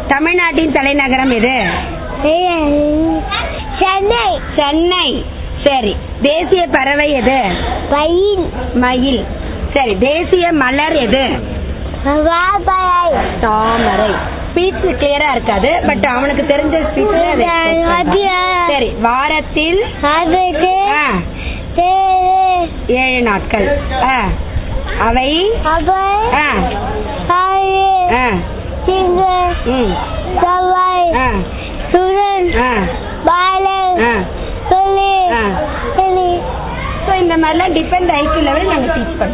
தமிழ்நாட்டின் தலைநகரம் எது சென்னை சென்னை சரி தேசிய பறவை எது பயில் மயில் சரி தேசிய மலர் எது வாபாய் தாமரை ஸ்பீச் கிளியரா இருக்காது பட் அவனுக்கு தெரிஞ்ச ஸ்பீச் சரி வாரத்தில் அதுக்கு ஆ, பேரு ஏழு நாட்கள் ஆ, அவை அபய் ஆ, ஆறு ஆ, திங்கள் ம், செவ்வாய் ஆ, சுரன் ஆ, பாலன் ஆ. வெள்ளி ஆ. வெள்ளி So, இந்த மாதிரிலாம் டிஃபரெண்ட் ஐக்கியூ லெவல் நாங்கள் டீச் பண்ணுவோம்